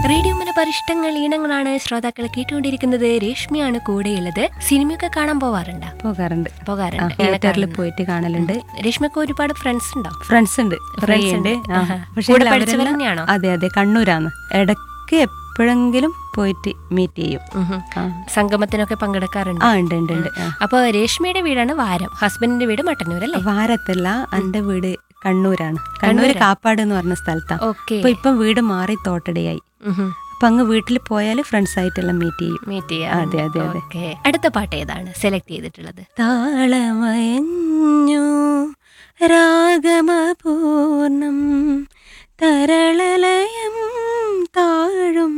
Radio മനപരിഷ്ടങ്ങൾ ഈണങ്ങളാണ് ശ്രോതാക്കൾ കേട്ടുകൊണ്ടിരിക്കുന്നത് രേഷ്മിയാണ് കൂടെയുള്ളത് സിനിമയൊക്കെ കാണാൻ പോവാറുണ്ടോ പോകാറുണ്ട് പോകാറുണ്ട് ആണ് തിയേറ്ററിൽ കാണുന്നത്. പോയിട്ട് കാണലുണ്ട് രേഷ്മക്ക് ഒരുപാട് ഫ്രണ്ട്സ് ഉണ്ടോ ഫ്രണ്ട്സ് ഉണ്ട് കുറേ Friends ഉണ്ട് ഉണ്ട്. ആ. ആഹാ. പക്ഷേ കൂടെ അവരെല്ലാം- പഠിച്ചവർ തന്നെയാണോ? അതെ അതെ കണ്ണൂരാണ് ഇടയ്ക്ക് എപ്പോഴെങ്കിലും പോയിട്ട് മീറ്റ് ചെയ്യും ഉഹും. ആ. സംഗമത്തിനൊക്കെ പങ്കെടുക്കാറുണ്ട് ആ ഉണ്ട് ഉണ്ട് ഉണ്ട് ആ. അപ്പൊ രേഷ്മയുടെ വീടാണ് വാരം ഹസ്ബൻഡിന്റെ വീട് മട്ടന്നൂർ അല്ലേ വാരത്തല്ല എന്റെ വീട് കണ്ണൂരാണ് കണ്ണൂര് കണ്ണൂരാ? കാപ്പാട് എന്ന് പറഞ്ഞ സ്ഥലത്താണ് ഓക്കെ അപ്പൊ ഇപ്പം വീട് മാറി തോട്ടടയായി അപ്പൊ അങ്ങ് വീട്ടിൽ പോയാൽ ഫ്രണ്ട്സ് ആയിട്ടെല്ലാം മീറ്റ് ചെയ്യും മീറ്റ് അതെ, അതെ, അതെ. ഓക്കെ അടുത്ത പാട്ട് ഏതാണ് സെലക്ട് ചെയ്തിട്ടുള്ളത് താളമയഞ്ഞു രാഗമപൂർണം തരളലയം താ